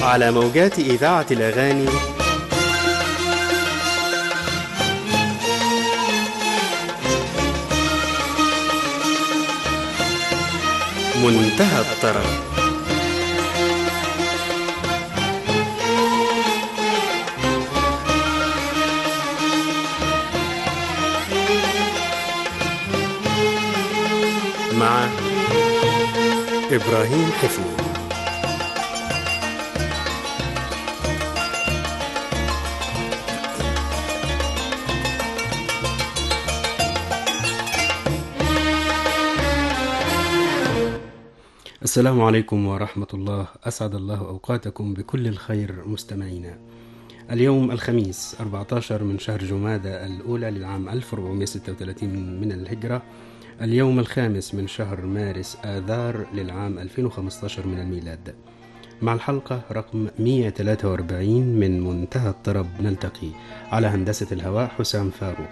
على موجات إذاعة الأغاني منتهى الطرب مع إبراهيم حفني السلام عليكم ورحمة الله أسعد الله أوقاتكم بكل الخير مستمعينا اليوم الخميس 14 من شهر جمادى الأولى للعام 1436 من الهجرة اليوم الخامس من شهر مارس آذار للعام 2015 من الميلاد مع الحلقة رقم 143 من منتهى الطرب نلتقي على هندسة الهواء حسام فاروق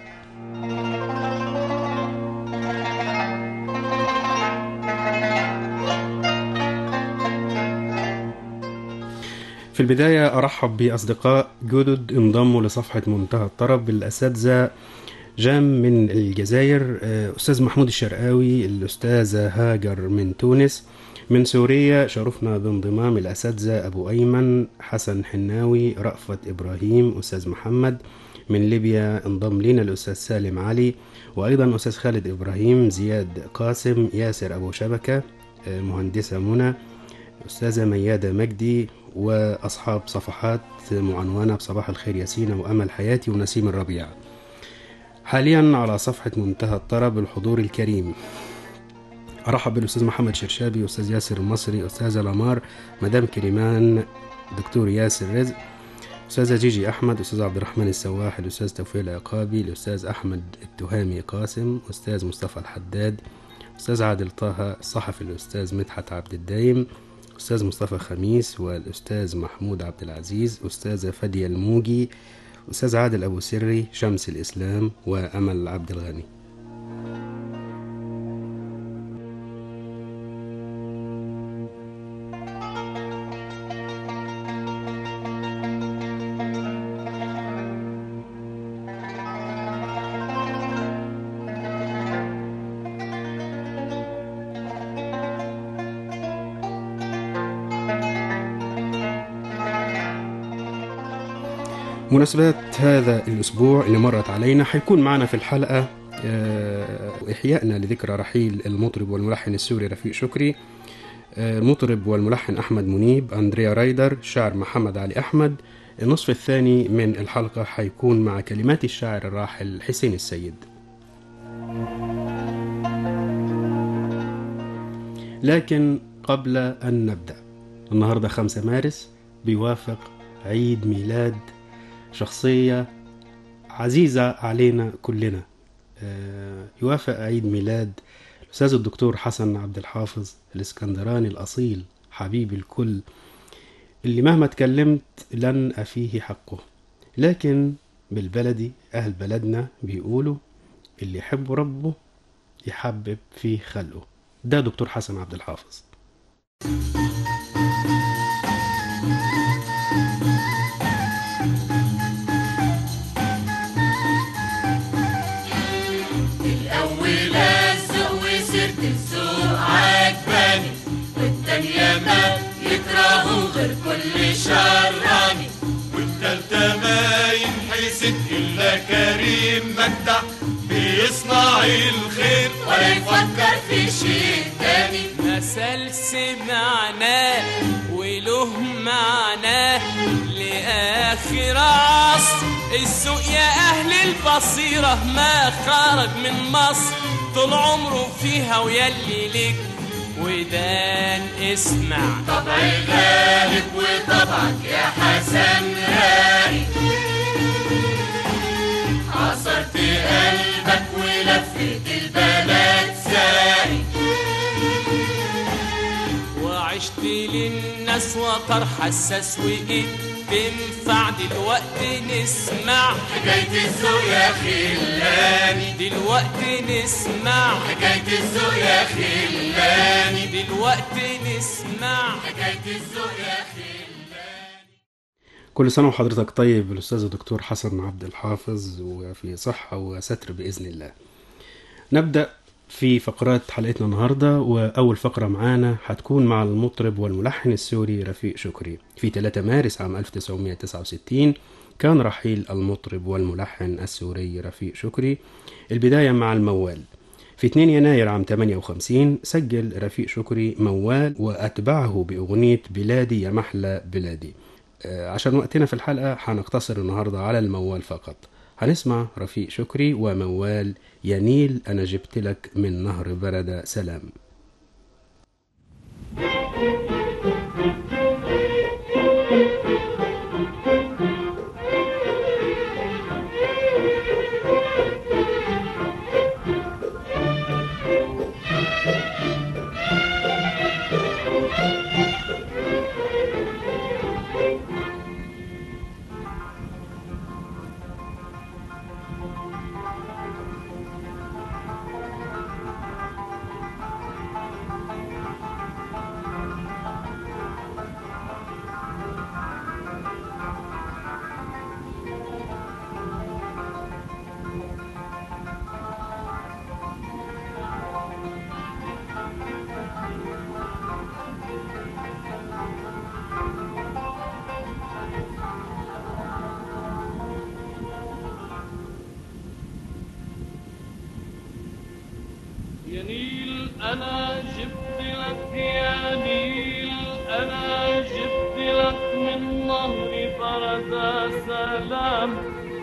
في البداية أرحب بأصدقاء جدد انضموا لصفحة منتهى الطرب الأساتذة جام من الجزائر آه، أستاذ محمود الشرقاوي الأستاذة هاجر من تونس من سوريا شرفنا بانضمام الأساتذة أبو أيمن حسن حناوي رأفت إبراهيم أستاذ محمد من ليبيا انضم لنا الأستاذ سالم علي وأيضا أستاذ خالد إبراهيم زياد قاسم ياسر أبو شبكة آه، مهندسة منى أستاذة ميادة مجدي وأصحاب صفحات معنونة بصباح الخير ياسين وأمل حياتي ونسيم الربيع حاليا على صفحة منتهى الطرب الحضور الكريم أرحب بالأستاذ محمد شرشابي أستاذ ياسر المصري أستاذة لمار مدام كريمان دكتور ياسر رزق أستاذة جيجي أحمد أستاذ عبد الرحمن السواح الأستاذ توفيق العقابي الأستاذ أحمد التهامي قاسم أستاذ مصطفى الحداد أستاذ عادل طه الصحفي الأستاذ مدحت عبد الدايم أستاذ مصطفى خميس والأستاذ محمود عبد العزيز أستاذة فادية الموجي أستاذ عادل أبو سري شمس الإسلام وأمل عبد الغني مناسبات هذا الأسبوع اللي مرت علينا حيكون معنا في الحلقة آه، إحيائنا لذكرى رحيل المطرب والملحن السوري رفيق شكري آه، المطرب والملحن أحمد منيب أندريا رايدر شاعر محمد علي أحمد النصف الثاني من الحلقة حيكون مع كلمات الشاعر الراحل حسين السيد لكن قبل أن نبدأ النهاردة 5 مارس بيوافق عيد ميلاد شخصية عزيزة علينا كلنا آه، يوافق عيد ميلاد الأستاذ الدكتور حسن عبد الحافظ الإسكندراني الأصيل حبيب الكل اللي مهما اتكلمت لن أفيه حقه لكن بالبلدي أهل بلدنا بيقولوا اللي يحب ربه يحبب فيه خلقه ده دكتور حسن عبد الحافظ الأول الذوق وسيرة الذوق عجباني والتانية ما يكرهوا غير كل شراني والتالتة ما ينحسد إلا كريم مجدع بيصنع الخير ولا يفكر في شيء تاني مثل سمعناه وله معناه لآخر عصر السوق يا أهل البصيرة ما خرج من مصر طول عمره فيها ويلي لك ودان اسمع طبعي غالب وطبعك يا حسن رايق عصرت قلبك ولفت البلد سايق وعشت للناس وطر حساس وإيه تنفع دلوقتي نسمع حكاية الذوق يا خلاني دلوقتي نسمع حكاية الذوق يا خلاني دلوقتي نسمع حكاية الذوق يا خلاني كل سنة وحضرتك طيب الأستاذ الدكتور حسن عبد الحافظ وفي صحة وستر بإذن الله نبدأ في فقرات حلقتنا النهاردة وأول فقرة معانا هتكون مع المطرب والملحن السوري رفيق شكري في 3 مارس عام 1969 كان رحيل المطرب والملحن السوري رفيق شكري البداية مع الموال في 2 يناير عام 58 سجل رفيق شكري موال وأتبعه بأغنية بلادي يا محلى بلادي آه، عشان وقتنا في الحلقة هنقتصر النهاردة على الموال فقط هنسمع رفيق شكري وموال ينيل أنا جبت لك من نهر بردة سلام يا نيل انا جبت لك يا نيل انا جبت لك من نهر بردة سلام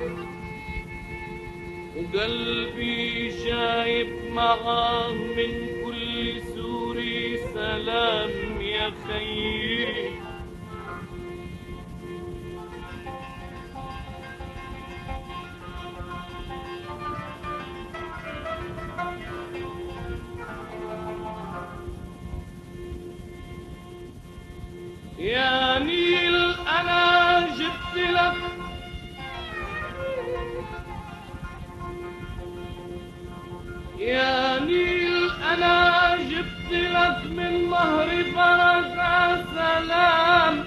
وقلبي جايب معاه من كل سوري سلام يا خيي يا نيل انا جبت لك يا نيل انا جبت لك من نهر بركة سلام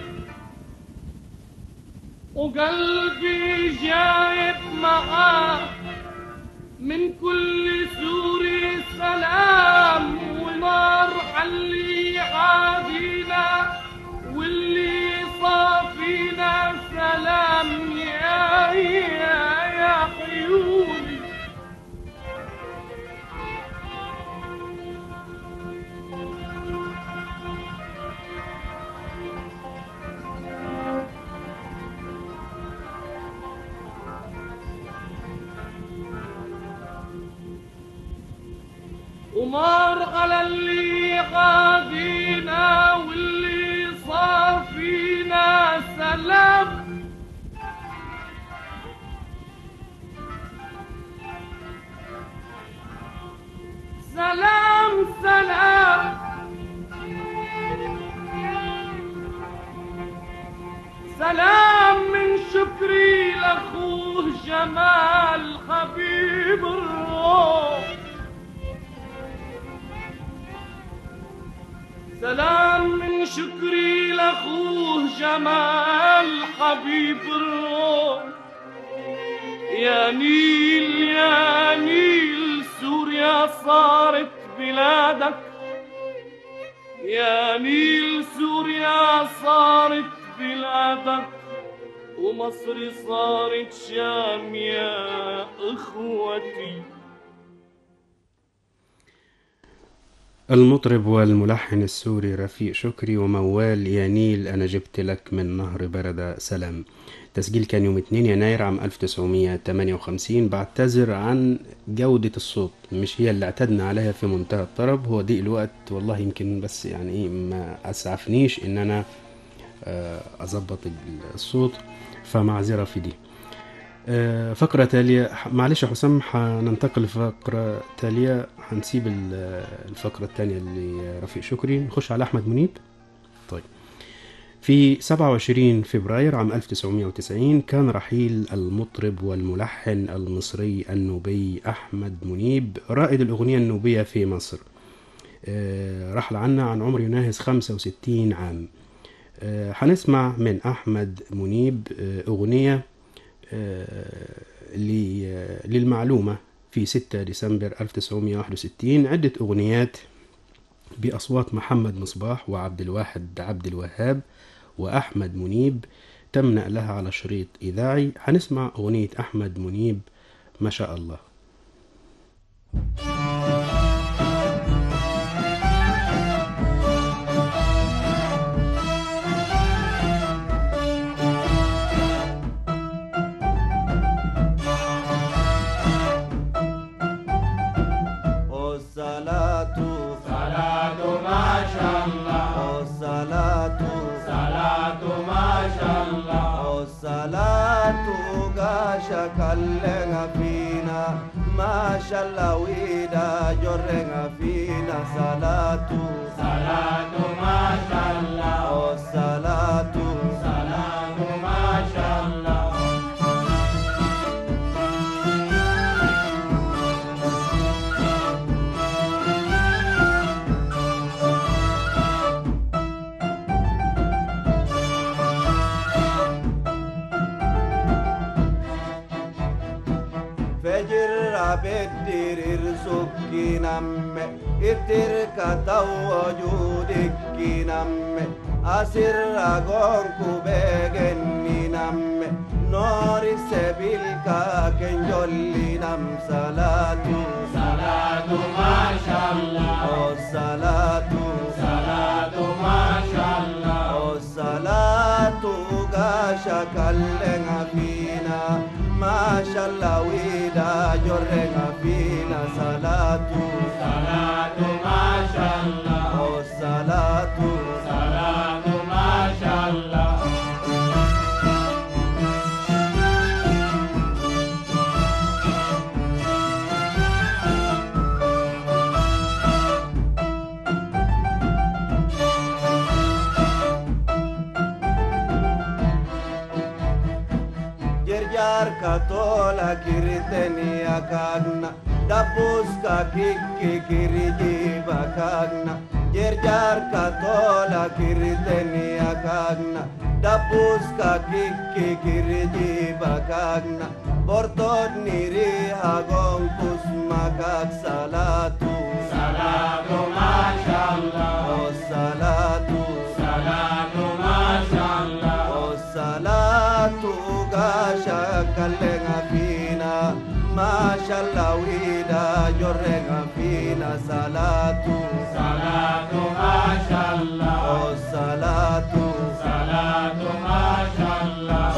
وقلبي جايب معاه من كل سوري سلام ونار علي عادينا واللي صافينا سلام يا يا يا عيوني ومر على اللي غادينا واللي صافينا سلام سلام سلام سلام من شكري لاخوه جمال حبيب الروح سلام من شكري لاخوه جمال حبيب الروح يا نيل يا نيل سوريا صارت بلادك يا نيل سوريا صارت بلادك ومصر صارت شام يا اخوتي المطرب والملحن السوري رفيق شكري وموال ينيل أنا جبت لك من نهر بردة سلام تسجيل كان يوم 2 يناير عام 1958 بعتذر عن جودة الصوت مش هي اللي اعتدنا عليها في منتهى الطرب هو ضيق الوقت والله يمكن بس يعني ايه ما اسعفنيش ان انا آه، اظبط الصوت فمعذرة في دي آه، فقرة تالية ح- معلش يا حسام هننتقل لفقرة تالية هنسيب ال- الفقرة التانية اللي رفيق شكري نخش على أحمد منيب طيب في 27 فبراير عام 1990 كان رحيل المطرب والملحن المصري النوبي أحمد منيب رائد الأغنية النوبية في مصر آه، رحل عنا عن عمر يناهز 65 عام آه، هنسمع من أحمد منيب آه، أغنية آه، ل- آه، للمعلومة في 6 ديسمبر 1961 عدة أغنيات بأصوات محمد مصباح وعبد الواحد عبد الوهاب وأحمد منيب تم نقلها على شريط إذاعي هنسمع أغنية أحمد منيب ما شاء الله والصلاة صلاة ما شاء الله والصلاة صلاة ما شاء الله والصلاة قاشا كلنا فينا ما شاء الله ويدا جرنا فينا صلاة صلاة ما شاء الله والصلاة صلاة ما شاء الله فجر بدر رزقك نم ابترك توجودك نم أسر غونك بغني نم نور سبيلك كنجل نم صلاة صلاة ما شاء الله والصلاة صلاة ما شاء الله والصلاة غاشا كلنا فينا ما شاء الله ويدا جرنا فينا صلاة صلاة ما شاء الله والصلاة صلاة ما شاء الله جرجار كاتولا كيرتني أكاغنا دبوس كاكيكي كيرجي بكاغنا جرجار كاتولا كيرتني أكاغنا دبوس كاكيكي كيرجي بكاغنا بورتود نيري هاغون كسمكاك صلاة صلاة ما شاء الله والصلاة صلاة ما شاء الله والصلاة غاشا كلنا فينا ما شاء الله ويدا جرنا فينا صلاة صلاة ما شاء الله والصلاة صلاة ما شاء الله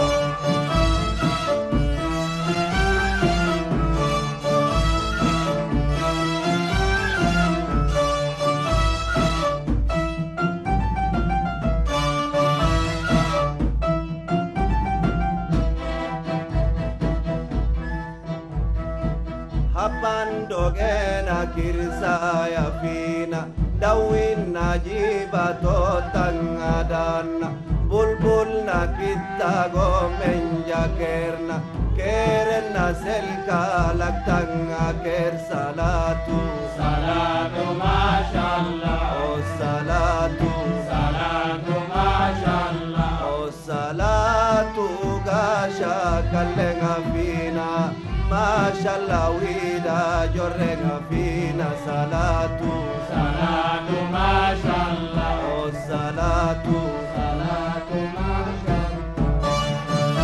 habban dogena kirsaya fina dawin najiba totan adanna bulbul na kitta gomen jakerna kerenna selka laktanga ker salatu صلاة ما شاء الله o salatu صلاة ما شاء الله o salatu gasha kallenga fina mashallah wida jorrenga fina salatu صلاة ما شاء الله o salatu صلاة ما شاء الله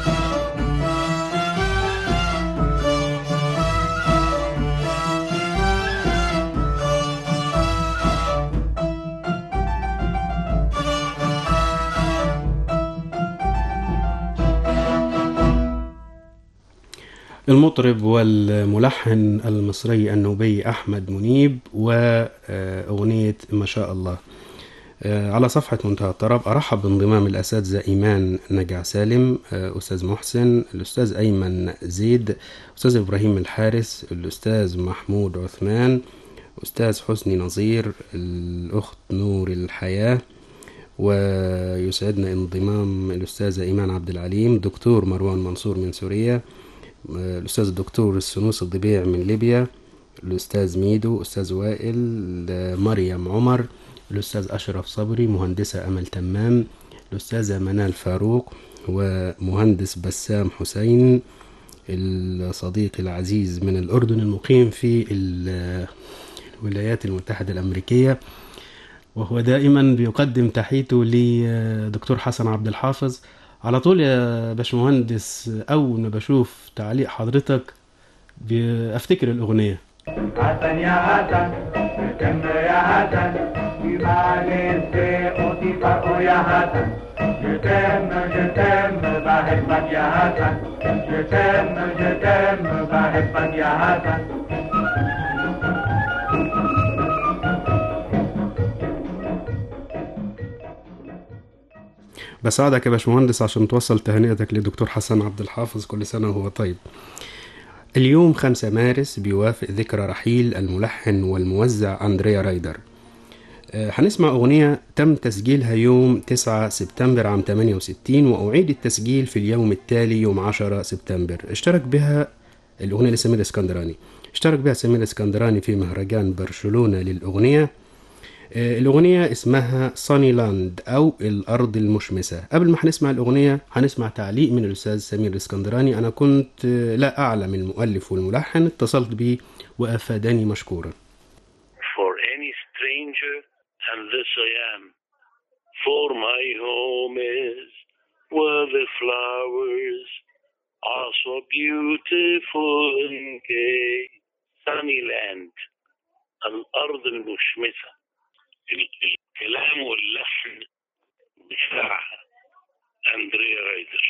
المطرب والملحن المصري النوبي أحمد منيب وأغنية ما شاء الله آه، على صفحة منتهى الطرب أرحب بانضمام الأساتذة إيمان نجع سالم آه، أستاذ محسن الأستاذ أيمن زيد أستاذ إبراهيم الحارس الأستاذ محمود عثمان أستاذ حسني نظير الأخت نور الحياة ويسعدنا انضمام الأستاذة إيمان عبد العليم دكتور مروان منصور من سوريا آه، الأستاذ الدكتور السنوس الضبيع من ليبيا الأستاذ ميدو أستاذ وائل آه، مريم عمر الأستاذ أشرف صبري مهندسة أمل تمام الأستاذة منال فاروق ومهندس بسام حسين الصديق العزيز من الأردن المقيم في ال- الولايات المتحدة الأمريكية وهو دائما بيقدم تحيته لدكتور حسن عبد الحافظ على طول يا باشمهندس أول ما بشوف تعليق حضرتك بفتكر الأغنية حسن يا حسن تم يا حسن يبالي سيقوتي فرقو يا حسن جتم جتم بحبك يا حسن جتم جتم بحبك يا حسن بساعدك يا باشمهندس عشان توصل تهنئتك لدكتور حسن عبد الحافظ كل سنة وهو طيب اليوم 5 مارس بيوافق ذكرى رحيل الملحن والموزع أندريا رايدر آه، هنسمع أغنية تم تسجيلها يوم 9 سبتمبر عام 68 وأعيد التسجيل في اليوم التالي يوم 10 سبتمبر اشترك بها الأغنية لسمير اسكندراني اشترك بها سمير اسكندراني في مهرجان برشلونة للأغنية آه، الأغنية اسمها صاني لاند أو الأرض المشمسة قبل ما هنسمع الأغنية هنسمع تعليق من الأستاذ سمير الإسكندراني أنا كنت آه، لا أعلم المؤلف والملحن اتصلت بيه وأفادني مشكورا for any stranger, and this I am. For my home is where the flowers are so beautiful and gay. Sunny land, الأرض المشمسة. ال- الكلام واللحن بتاع أندريا رايدر.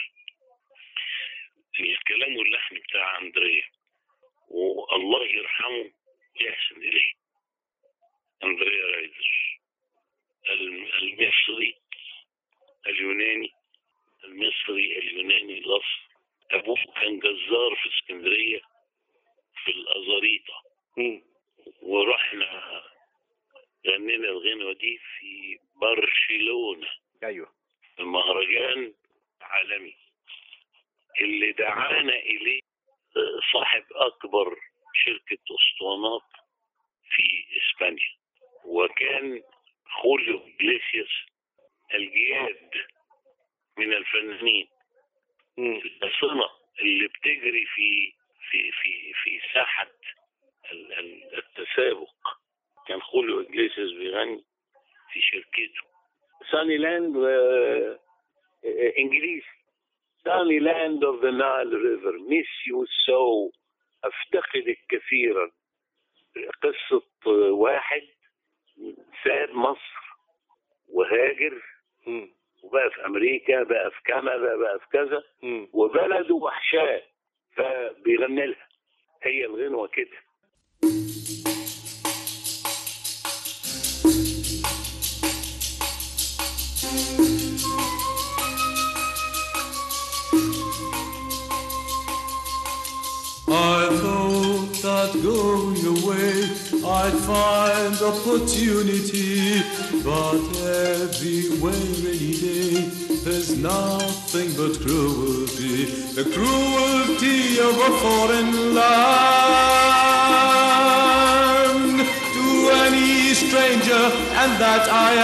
الكلام واللحن بتاع أندريا. والله يرحمه ويحسن إليه. أندريا رايدر الم- المصري اليوناني المصري اليوناني الأصل أبوه كان جزار في اسكندرية في الأزاريطة ورحنا غنينا الغنوة دي في برشلونة ايوه المهرجان عالمي اللي دعانا إليه آه، صاحب أكبر شركة أسطوانات في إسبانيا وكان خوليو إجليسياس الجياد من الفنانين الصنة اللي بتجري في في في في ساحة ال- ال- التسابق كان خوليو إجليسياس بيغني في شركته ساني لاند آه، آه، إنجليزي ساني لاند اوف ذا نايل ريفر ميس يو سو افتقدك كثيرا قصة آه، واحد ساب مصر وهاجر وبقى في امريكا بقى في كندا بقى في كذا وبلده وحشاه فبيغني لها هي الغنوه كده I thought that going away I'd find opportunity, but everywhere any day there's nothing but cruelty, the cruelty of a foreign land to any stranger, and that I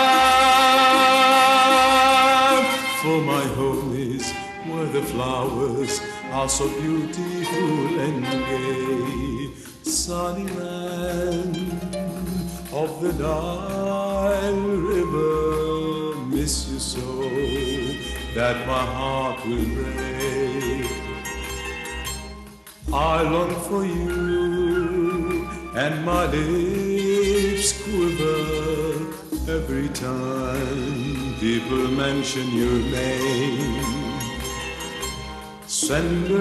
am. For my home is where the flowers are so beautiful and gay. Sunny land of the Nile River, miss you so that my heart will break. I long for you, and my lips quiver every time people mention your name. Send a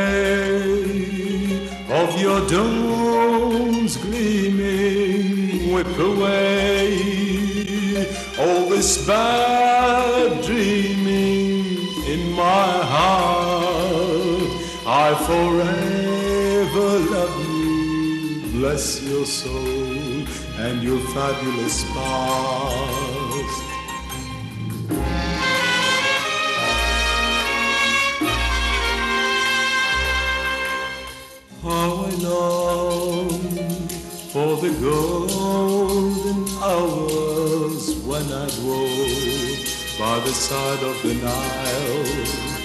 ray of your dawn's gleaming, whip away all this bad dreaming in my heart. I forever love you, bless your soul and your fabulous past. How I long for the golden hours when I'd walk by the side of the Nile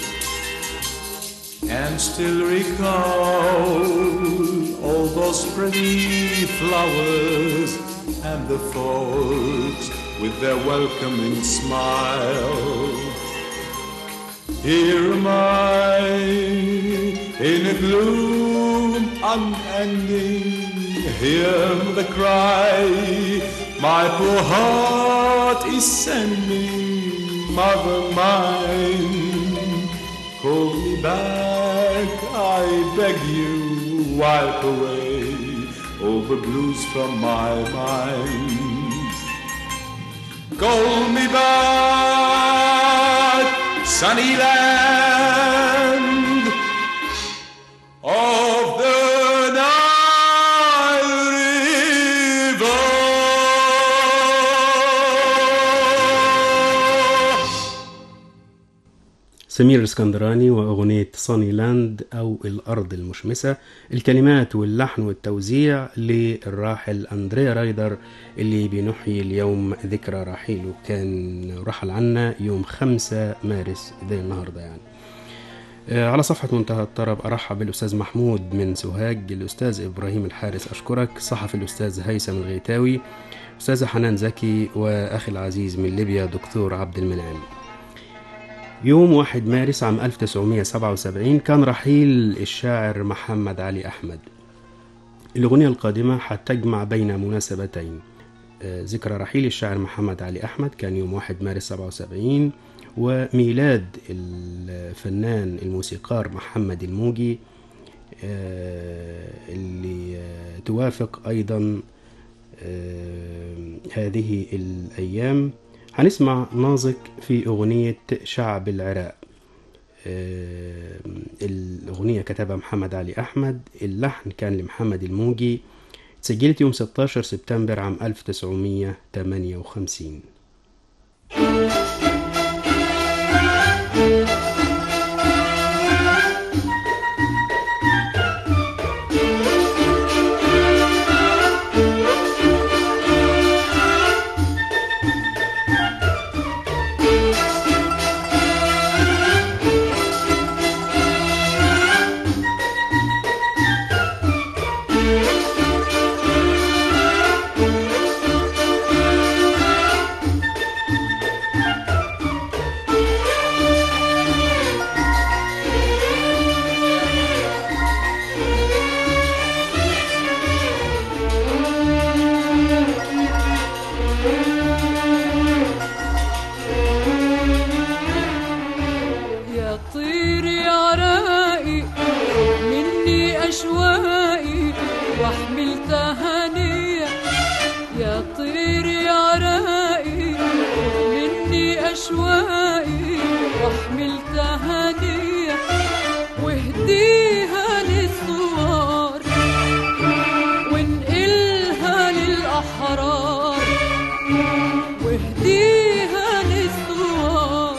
and still recall all those pretty flowers and the folks with their welcoming smile. Here am I in a gloom unending. Hear the cry my poor heart is sending, mother mine. Call me back, I beg you, wipe away all the blues from my mind. Call me back, sunny land of the Nile River. سمير الاسكندراني وأغنية صاني لاند أو الأرض المشمسة الكلمات واللحن والتوزيع للراحل أندريا رايدر اللي بنحيي اليوم ذكرى رحيله كان رحل عنا يوم 5 مارس زي النهاردة يعني آه، على صفحة منتهى الطرب أرحب بالأستاذ محمود من سوهاج الأستاذ إبراهيم الحارس أشكرك صحفي الأستاذ هيثم الغيتاوي أستاذة حنان زكي وأخي العزيز من ليبيا دكتور عبد المنعم يوم 1 مارس عام 1977 كان رحيل الشاعر محمد علي أحمد الأغنية القادمة حتجمع بين مناسبتين آه، ذكرى رحيل الشاعر محمد علي أحمد كان يوم 1 مارس 77 وميلاد الفنان الموسيقار محمد الموجي آه، اللي آه، توافق أيضا آه، هذه الأيام هنسمع نازك في أغنية شعب العراق آه، الأغنية كتبها محمد علي أحمد اللحن كان لمحمد الموجي سجلت يوم 16 سبتمبر عام 1958 يا طير يا رائي مني أشوائي واحمل تهانية يا طير يا رائي مني أشوائي واحمل تهانية واهديها للثوار وانقلها للأحرار واهديها للثوار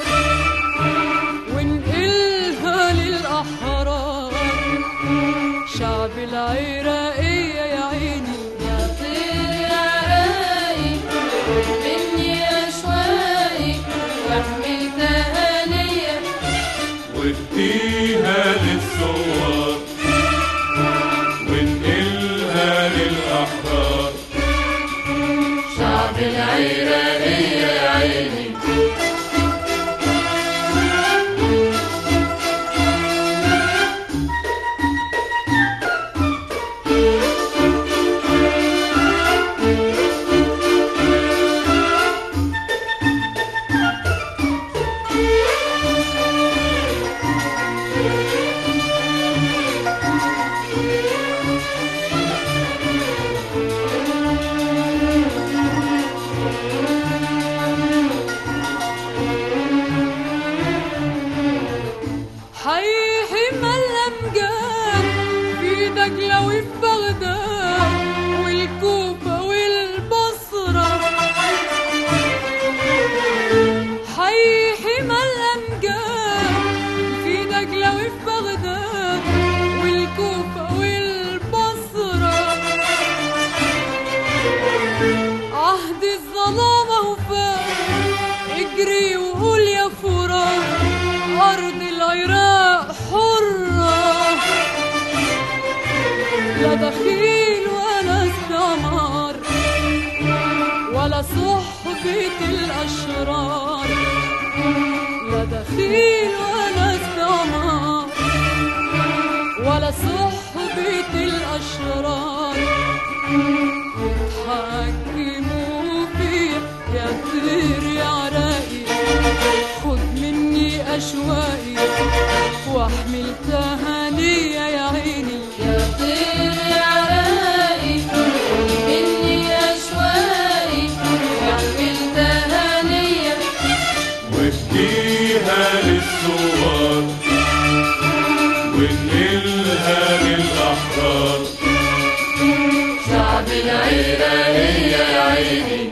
وانقلها للأحرار شعب العراقية يا عيني يا طير يا رايق مني أشواقي واحمل تهانية واديها للثوار وانقلها للأحرار شعب العراقية يا عيني حي حمى الأمجاد في دجلة وفي بغداد والكوفة والبصرة حي حمى الأمجاد في دجلة وفي بغداد والكوفة والبصرة عهد الظلامة وفات اجري وقول أرض العراق حرة لا دخيل ولا استعمار ولا صحبة الأشرار لا دخيل ولا استعمار ولا صحبة الأشرار يتحكموا فيا يا طير يا عراقي خد مني أشواقي واحمل تهانية يا عيني يا طير يا عراقي مني أشواقي واحمل تهانية واديها للثوار ونقلها للأحرار شعب العراقية يا عيني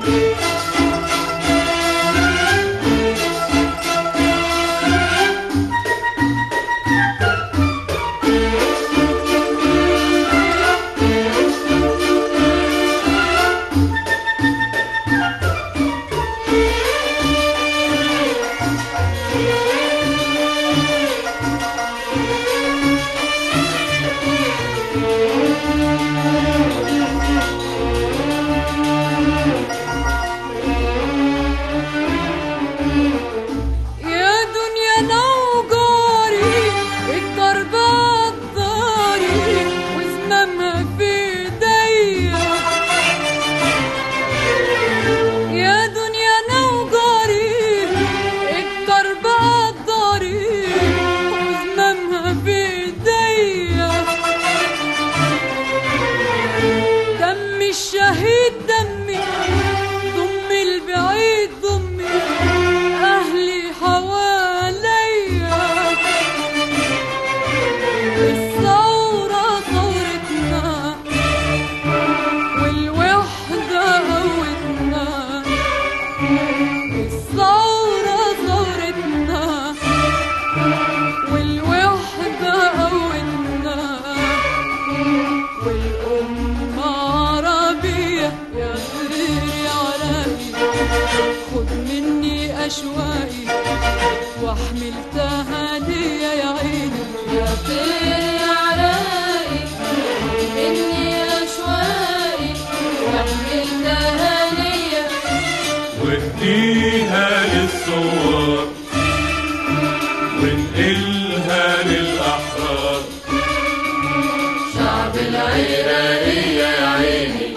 يا دنيا نوجاري الضرب الضاري وزمامها في ايديا يا دنيا نوجاري الضرب الضاري وزمامها في ايديا دم الشهيد دمي ضم البعيد ضمي أهلي حواليا الثورة ثورتنا والوحدة قوتنا الثورة ثورتنا والوحدة قوتنا والأمة عربية يا خير يا عراقي خد مني أشواقي واحمل تهانية يا عيني يا طير يا عراقي مني أشواقي واحمل تهانية واديها للثوار ونقلها للأحرار شعب العراقية يا عيني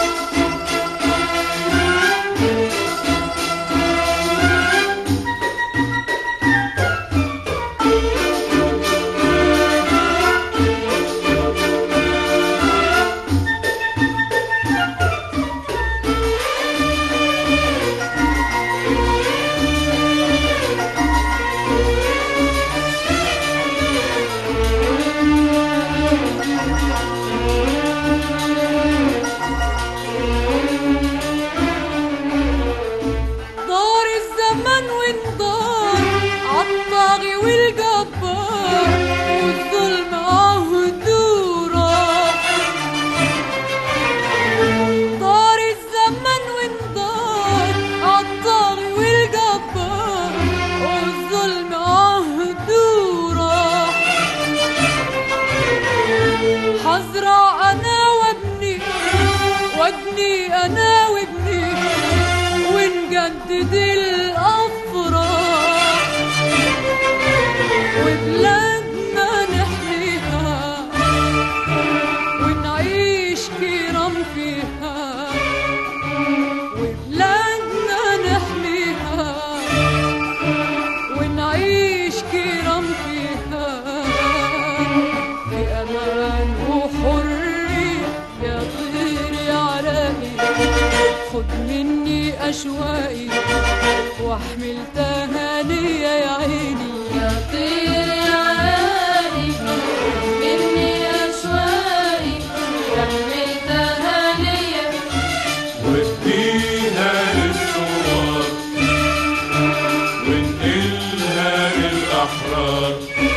دار الزمن وانضار عالطاغي والجبار والظلم عهدورة دار الزمن وانضار عالطاغي والجبار والظلم عهدورة حزرع انا وابني وابني انا وابني ونجدد الافراح وبلادنا نحميها ونعيش كرام فيها وبلادنا نحميها ونعيش كرام فيها بأمان وحرية يا طير يا عراقي خد مني أشواقي واحمل تهانية يا عيني يا طير يا عراقي مني أشواقي واحمل تهانية واديها للثوار ونقلها للأحرار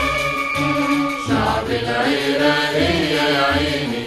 شعب العراقية يا عيني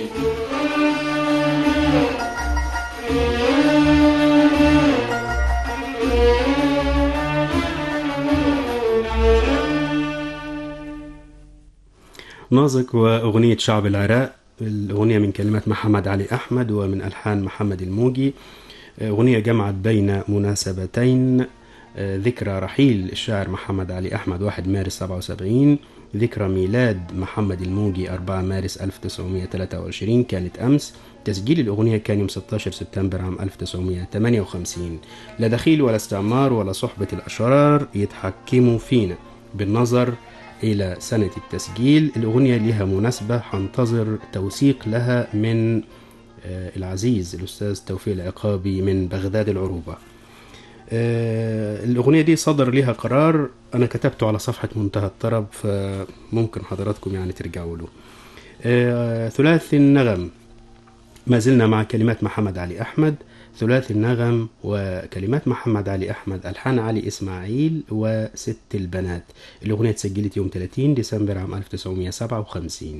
نازك وأغنية شعب العراق الأغنية من كلمات محمد علي أحمد ومن ألحان محمد الموجي أغنية جمعت بين مناسبتين آه، ذكرى رحيل الشاعر محمد علي أحمد 1 مارس 77 ذكرى ميلاد محمد الموجي 4 مارس 1923 كانت أمس تسجيل الأغنية كان يوم 16 سبتمبر عام 1958 لا دخيل ولا استعمار ولا صحبة الأشرار يتحكموا فينا بالنظر إلى سنة التسجيل الأغنية لها مناسبة هنتظر توثيق لها من آه، العزيز الأستاذ توفيق العقابي من بغداد العروبة آه، الأغنية دي صدر لها قرار أنا كتبته على صفحة منتهى الطرب فممكن حضراتكم يعني ترجعوا له آه، ثلاثي النغم ما زلنا مع كلمات محمد علي أحمد ثلاثي النغم وكلمات محمد علي أحمد ألحان علي إسماعيل وست البنات الأغنية اتسجلت يوم 30 ديسمبر عام 1957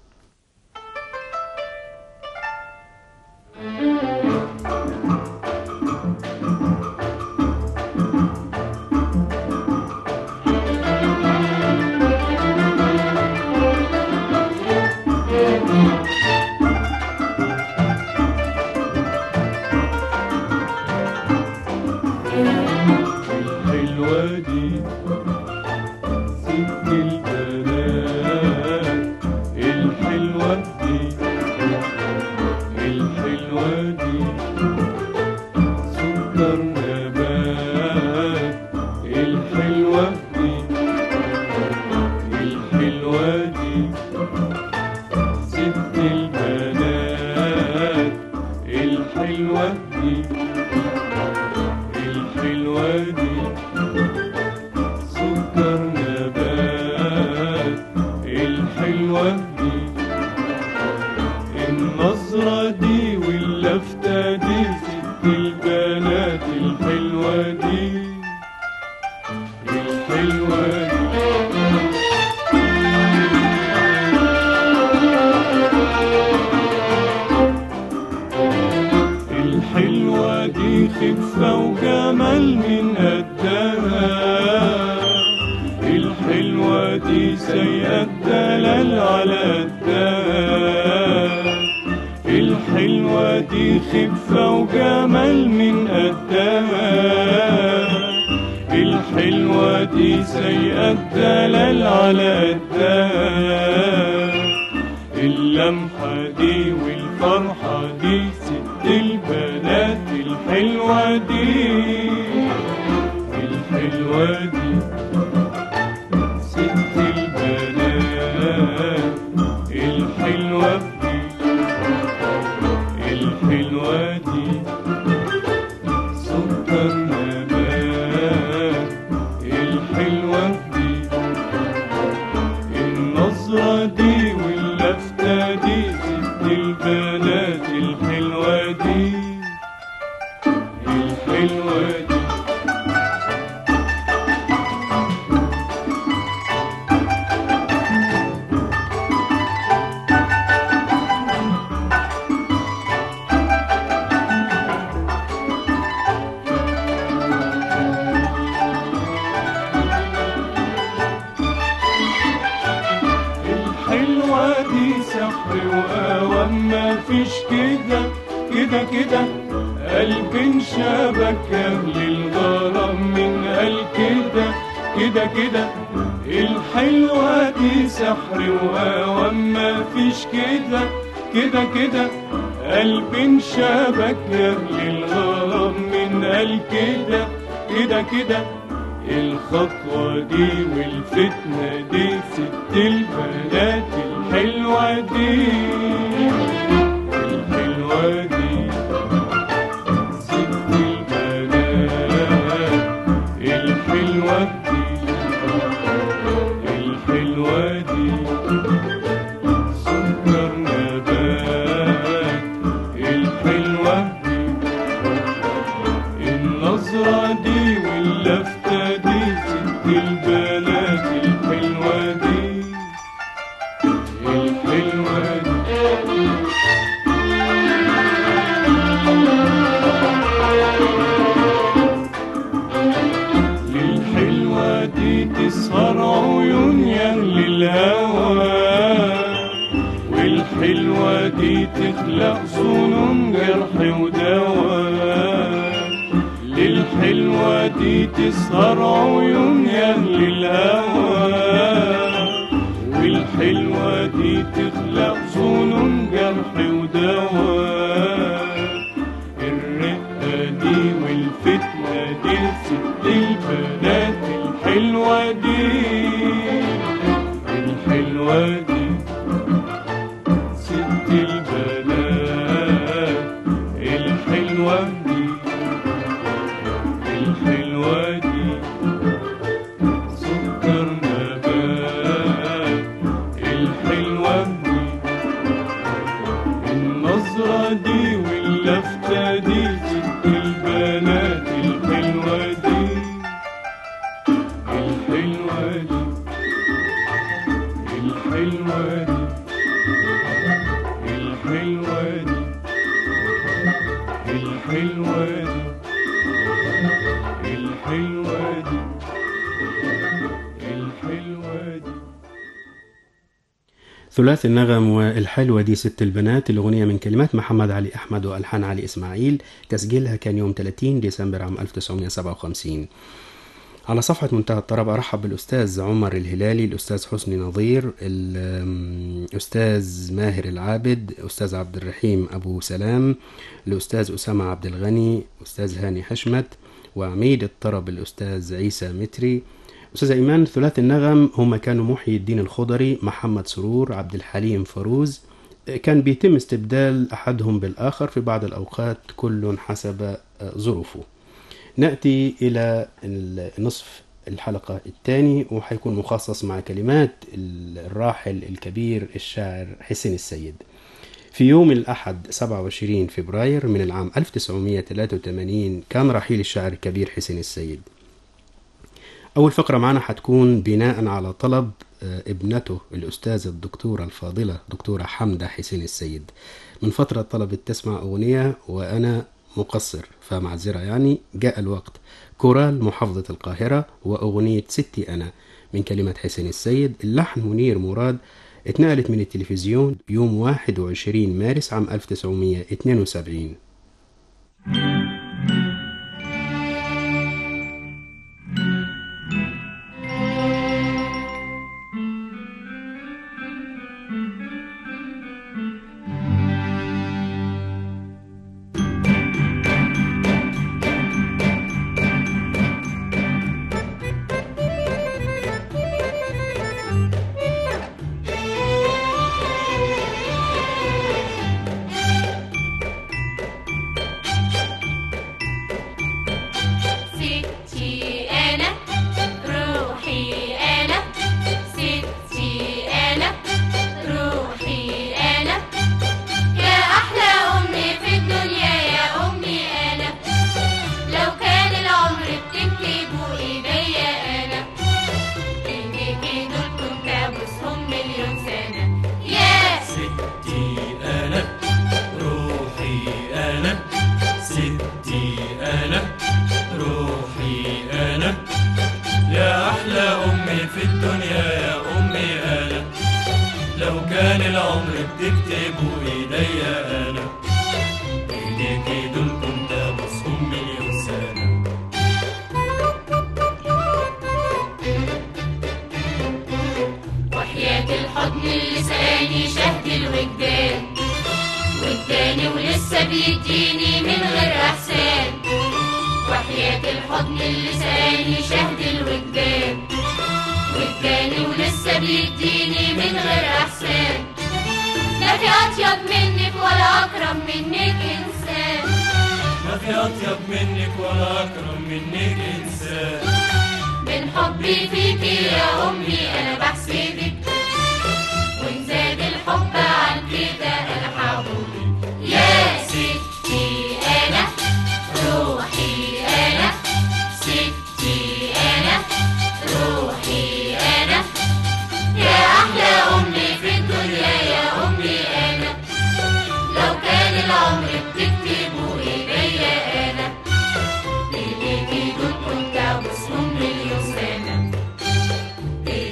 الحلوة دي ست البنات الحلوة دي الحلوة دي سكر نبات الحلوة دي الحلوة دي ست البنات الحلوة دي الحلوة دي سكر نبات الحلوة دي النظرة دي واللفتة دي ست البنات الحلوة دي الحلوة دي الحلوة دي خفة وجمال من قدها الحلوة دي سيئة الدلال على قدها الحلوة دي خفة وجمال من قدها الحلوة دي سيئة الدلال على قدها اللمحة دي والفرحة دي ست البنات الحلوة دي الحلوة دي ست البنات الحلوة دي الحلوة دي سكر نبات الحلوة دي النظرة دي واللفتة دي ست البنات الحلوة دي الحلوة دي الحلوة دي سحر وقوام ما فيش كده كده كده قلب انشبك اهل الغرام من قال كده كده كده الحلوة دي سحر وقوام ما فيش كده كده كده قلب انشبك اهل الغرام من قال كده كده كده الخطوة دي والفتنة دي ست البنات الحلوة دي الحلوة دي ست البنات الحلوة دي الحلوة دي سكر نبات الحلوة دي النظرة دي واللفتة دي ست البنات الحلوة دي الحلوة دي للحلوة دي تسهر عيون يا أهل الهوى تخلق ظنون جرح ودواء للحلوة دي تسهر عيون يا أهل الهوى والحلوة دي تخلق ظنون جرح ودواء الرقة دي والفتنة دي ست البنات الحلوة دي الحلوة دي ست البنات الحلوة دي الحلوة دي سكر نبات الحلوة دي النظرة دي واللفتة دي ست البنات الحلوة دي الحلوة دي الحلوة دي الحلوة دي الحلوة دي الحلوة دي الحلوة دي ثلاث النغم والحلوة دي ست البنات الأغنية من كلمات محمد علي أحمد وألحان علي إسماعيل تسجيلها كان يوم 30 ديسمبر عام 1957 على صفحة منتهى الطرب أرحب بالأستاذ عمر الهلالي الأستاذ حسني نظير الأستاذ ماهر العابد أستاذ عبد الرحيم أبو سلام الأستاذ أسامة عبد الغني أستاذ هاني حشمت وعميد الطرب الأستاذ عيسى متري أستاذ إيمان ثلاث النغم هم كانوا محيي الدين الخضري محمد سرور عبد الحليم فروز كان بيتم استبدال أحدهم بالآخر في بعض الأوقات كل حسب ظروفه نأتي إلى نصف الحلقة الثاني وحيكون مخصص مع كلمات الراحل الكبير الشاعر حسين السيد في يوم الأحد 27 فبراير من العام 1983 كان رحيل الشاعر الكبير حسين السيد أول فقرة معنا حتكون بناء على طلب ابنته الأستاذة الدكتورة الفاضلة دكتورة حمدة حسين السيد من فترة طلبت تسمع أغنية وأنا مقصر فمعذرة يعني جاء الوقت كورال محافظة القاهرة وأغنية ستي أنا من كلمة حسين السيد اللحن منير مراد اتنقلت من التلفزيون يوم 21 مارس عام 1972 ستي أنا روحي أنا ستي أنا روحي أنا يا أحلى أمي في الدنيا يا أمي أنا لو كان العمر بتكتبوا إيديا أنا إيديكي دول كنت أبوسهم مليون سنة يا ستي أنا روحي أنا ستي أنا روحي أنا يا أحلى أمي في الدنيا يا أمي أنا لو كان العمر بتكتبه إيديا أنا إيديكي دول كنت أبوسهم مليون سنة وحياة الحضن اللي سقاني شهد الوجدان واداني ولسه بيديني من غير احسان وحياة الحضن اللي سقاني شهد الوجدان واداني ولسه بيديني من غير احسان لا في اطيب منك ولا اكرم منك انسان ما في أطيب منك ولا أكرم منك إنسان من حبي فيكي يا امي انا بحسدك وان زاد الحب عن كده انا هقولك يا ستي انا روحي انا ستي انا روحي انا يا احلى امي في الدنيا يا امي انا لو كان العمر بتكتبه ايديا انا ايديكي دول كنت ابوسهم مليون سنه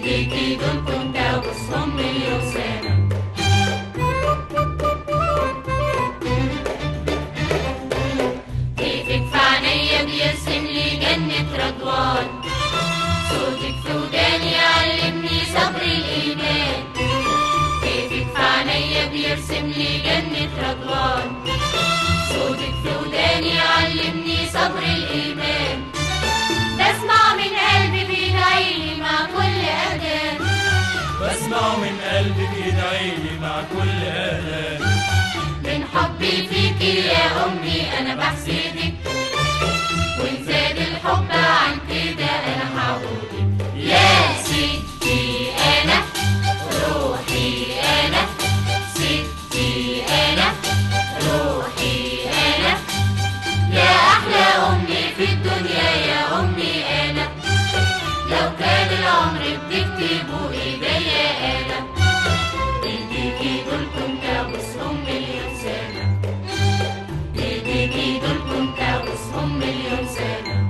قلبك يدعي لي مع كل آلام من حبي فيكي يا أمي أنا بحسدك وإن زاد الحب عن كده أنا هعودك يا ستي أنا روحي أنا ستي أنا روحي أنا يا أحلى أمي في الدنيا يا أمي أنا لو كان العمر بتكتبه إيديا أنا إيديكي دول كنت أبوسهم مليون سنة إيديكي دول كنت أبوسهم مليون سنة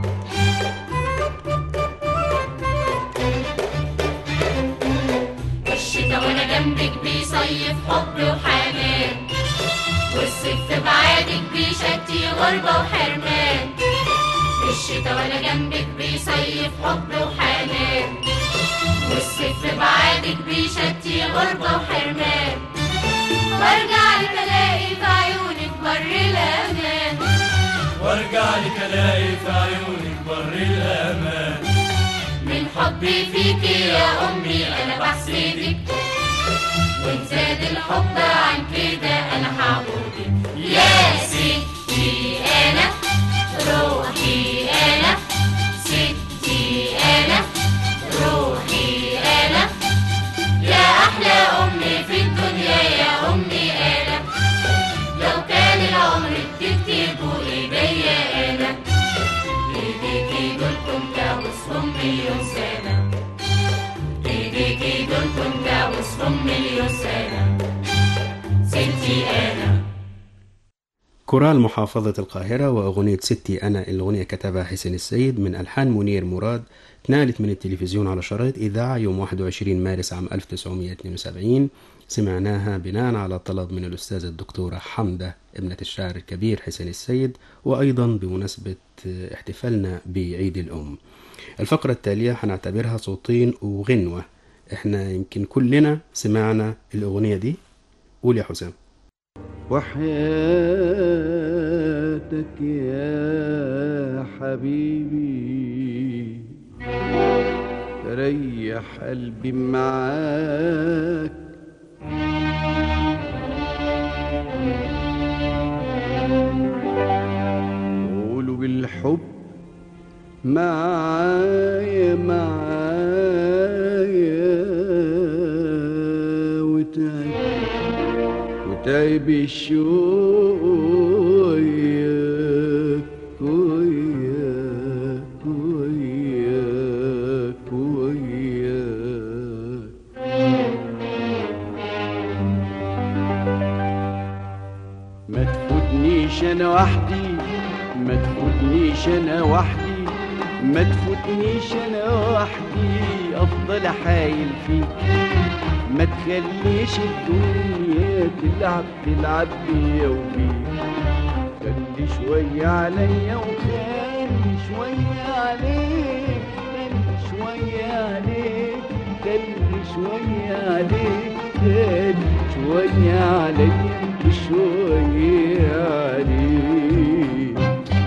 الشتا وأنا جنبك بيصيف حب وحنان والصيف في بعادك بيشتي غربة وحرمان الشتا وأنا جنبك بيصيف حب وحنان والصيف في بعادك بيشتي غربة وحرمان وارجع لك الاقي في عيونك بر الامان وارجع لك الاقي في عيونك بر الامان من حبي فيكي يا امي انا بحسدك وان زاد الحب عن كده انا هعبدك يا ستي انا روحي انا ستي انا روحي انا يا احلى امي في الدنيا يا امي انا لو كان العمر بتكتبه ايديا انا ايديكي دول كنت ابوسهم مليون سنه ايديكي دول كنت ابوسهم مليون سنه ستي انا كورال محافظة القاهرة وأغنية ستي أنا الأغنية كتبها حسين السيد من ألحان منير مراد اتنقلت من التلفزيون على شرايط إذاعة يوم 21 مارس عام 1972 سمعناها بناء على طلب من الأستاذة الدكتورة حمدة ابنة الشاعر الكبير حسين السيد وأيضا بمناسبة احتفالنا بعيد الأم الفقرة التالية هنعتبرها صوتين وغنوة احنا يمكن كلنا سمعنا الأغنية دي قول يا حسام وحياتك يا حبيبي ريح قلبي معاك قولوا بالحب معايا معايا وتعب وتعب الشوق وياك وياك وياك وياك ما تفوتنيش انا وحدي ما تفوتنيش انا وحدي ما تفوتنيش انا وحدي افضل حايل فيك ما تخليش الدنيا تلعب تلعب بيا وبيك خلي شوية عليا وخلي شوية عليك خلي شوية عليك خلي شوية عليك خلي شوية عليا وشوية عليك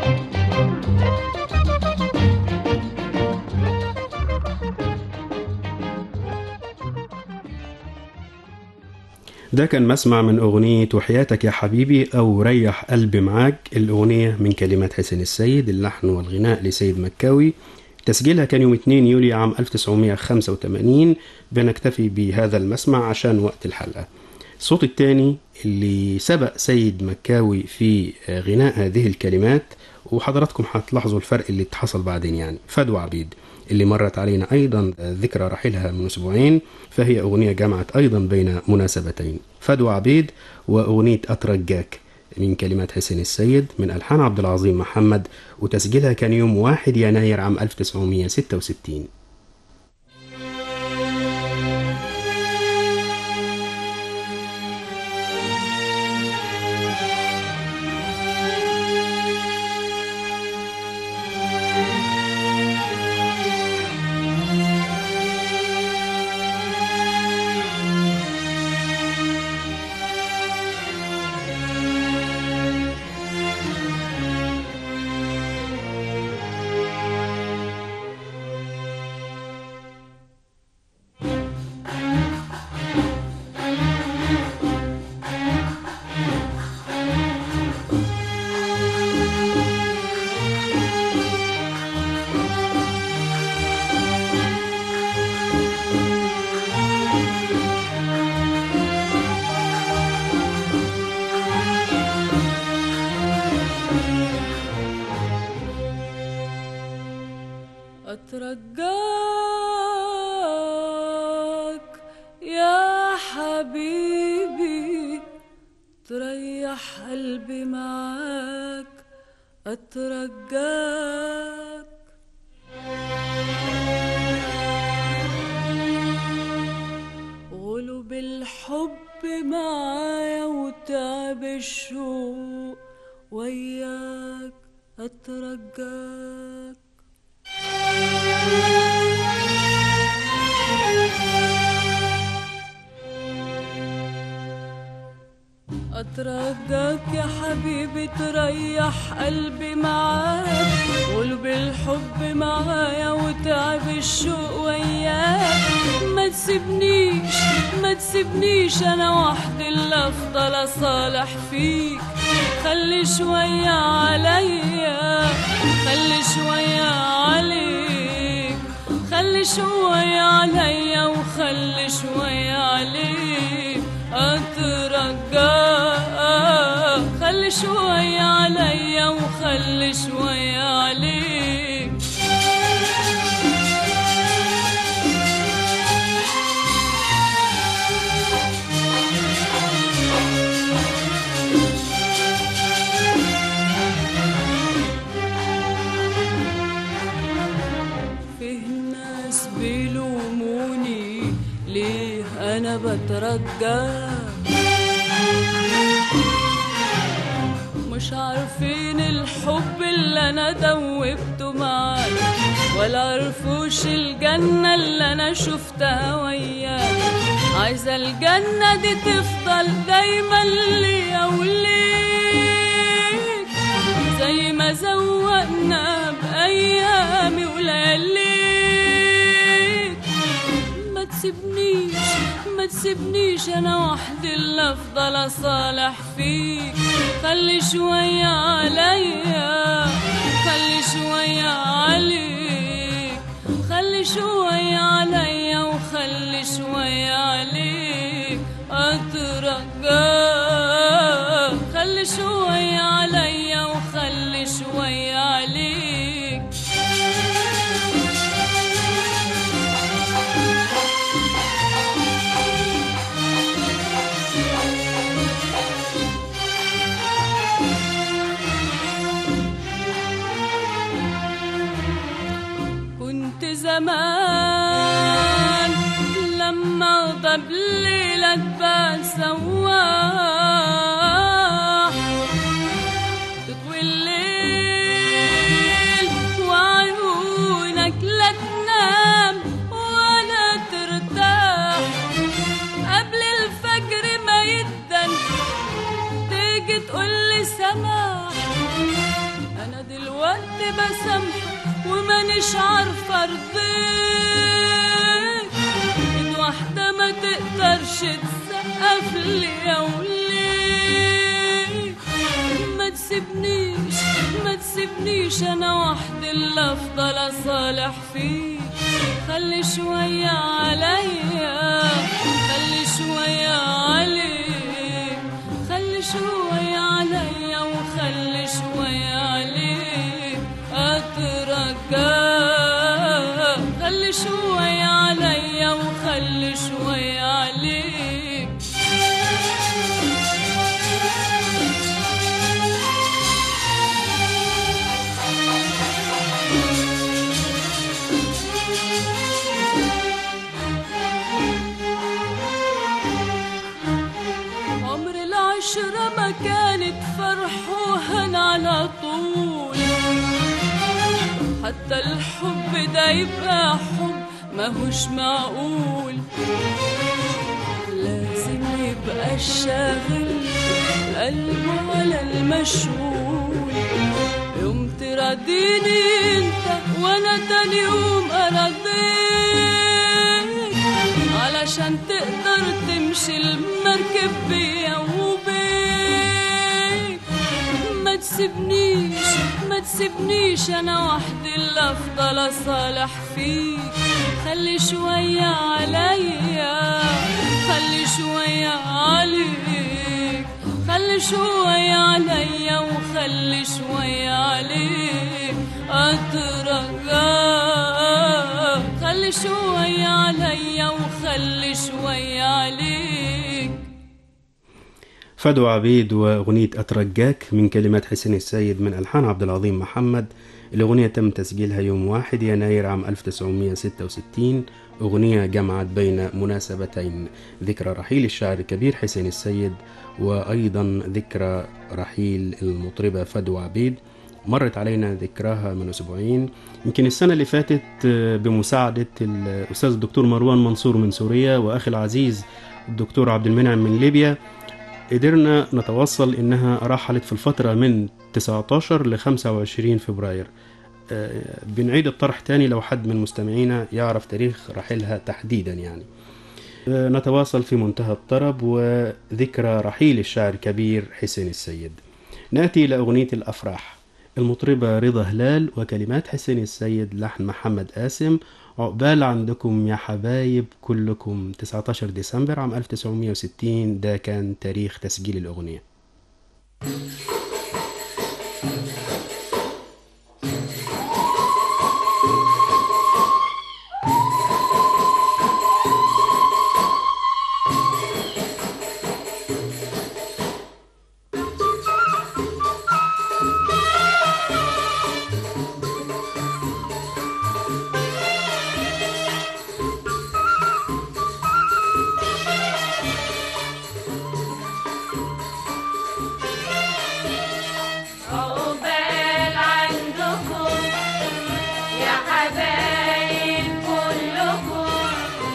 ده كان مسمع من أغنية وحياتك يا حبيبي أو ريح قلبي معاك الأغنية من كلمات حسين السيد اللحن والغناء لسيد مكاوي تسجيلها كان يوم 2 يوليو عام 1985 بنكتفي بهذا المسمع عشان وقت الحلقة الصوت الثاني اللي سبق سيد مكاوي في غناء هذه الكلمات وحضراتكم هتلاحظوا الفرق اللي حصل بعدين يعني فدوى عبيد اللي مرت علينا أيضا ذكرى رحيلها من أسبوعين فهي أغنية جمعت أيضا بين مناسبتين فدوى عبيد وأغنية أترجاك من كلمات حسين السيد من ألحان عبد العظيم محمد وتسجيلها كان يوم 1 يناير عام 1966 أترجاك يا حبيبي تريح قلبي معاك أترجاك غلب الحب معايا وتعب الشوق وياك أترجاك أترجاك يا حبيبي تريح قلبي معاك قلب الحب معايا وتعب الشوق وياك ما تسيبنيش ما تسيبنيش أنا وحدي اللي أفضل أصالح فيك خلي شوية عليا خلي شوية عليك خلي شوية عليا وخلي شوية عليك أترجاك خلي شوية عليا وخلي شوية عليك فيه ناس بيلوموني ليه انا بترجاك مش عارفين الحب اللي انا دوبته معاك ولا عرفوش الجنة اللي انا شفتها وياك عايزة الجنة دي تفضل دايما ليا وليك زي ما زوقنا بأيامي ولياليك ما تسيبنيش ما تسيبنيش انا وحدي اللي افضل اصالح فيك خلي شوية عليا خلي شوية عليك خلي شوية عليا وخلي شوية عليك اترجاك خلي شوية عليا وخلي شوية عليك كنت زمان لما اغضب ليلة تبان سواح تطوي الليل وعيونك لا تنام ولا ترتاح قبل الفجر ما يدن تيجي تقولي سماح انا دلوقتي بسامحك ومانيش عارفه ارضيك ايد واحده ما تقدرش تسقف لي يا وليك ما تسيبنيش ما تسيبنيش انا وحدي اللي افضل اصالح فيك خلي شويه عليا خلي شويه عليك خلي شويه عليا وخلي شويه عليك اترجاك خلي شويه عليا وخلي شويه عليك عمر العشرة ما كانت فرح وهن على طول حتى الحب ده يبقى حب ماهوش معقول لازم يبقى الشاغل قلبه على المشغول يوم تراضيني انت وانا تاني يوم اراضيك علشان تقدر تمشي المركب بيا وبيك ما تسيبنيش ما تسيبنيش انا وحدي اللي افضل اصالح فيك خلي شوية عليا خلي شوية عليك خلي شوية عليا وخلي شوية عليك اترجاك خلي شوي عليا وخلي شوي عليك فدو عبيد وأغنية أترجاك من كلمات حسين السيد من ألحان عبد العظيم محمد الأغنية تم تسجيلها يوم 1 يناير عام 1966 أغنية جمعت بين مناسبتين ذكرى رحيل الشاعر الكبير حسين السيد وأيضا ذكرى رحيل المطربة فدو عبيد مرت علينا ذكراها من أسبوعين يمكن السنة اللي فاتت آه، بمساعدة الأستاذ الدكتور مروان منصور من سوريا وأخي العزيز الدكتور عبد المنعم من ليبيا قدرنا نتوصل إنها رحلت في الفترة من 19 ل 25 فبراير آه، بنعيد الطرح تاني لو حد من مستمعينا يعرف تاريخ رحيلها تحديدا يعني آه، نتواصل في منتهى الطرب وذكرى رحيل الشاعر الكبير حسين السيد نأتي إلى أغنية الأفراح المطربة رضا هلال وكلمات حسين السيد لحن محمد قاسم عقبال عندكم يا حبايب كلكم 19 ديسمبر عام 1960 ده كان تاريخ تسجيل الأغنية عقبال عندكم يا حبايب كلكم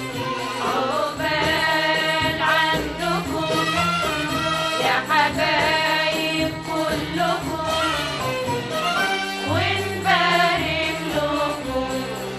عقبال عندكم يا حبايب كلكم ونبارك لكم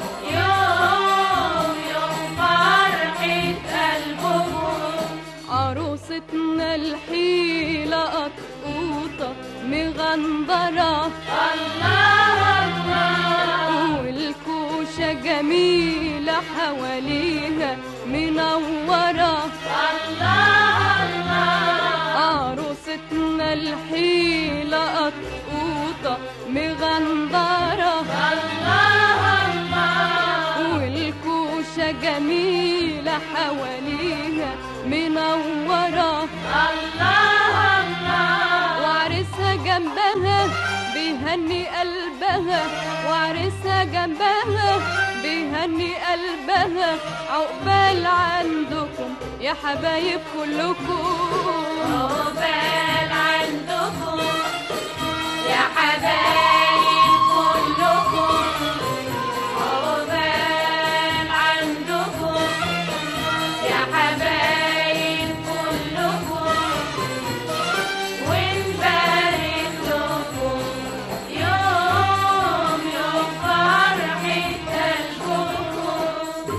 يوم يوم فرحة قلبكم عروستنا الحيلة قطقوطة مغندرة الله الله والكوشة جميلة حواليها منورة الله الله عروستنا الحيلة قطقوطة مغندرة الله الله والكوشة جميلة حواليها منورة الله الله وعرسها جنبها بيهني قلبها وعرسها جنبها بيهني قلبها عقبال عندكم يا حبايب كلكم عقبال عندكم يا حبايب كلكم عقبال عندكم يا حبايب كلكم ونبارك لكم يوم يوم فرحة قلبكم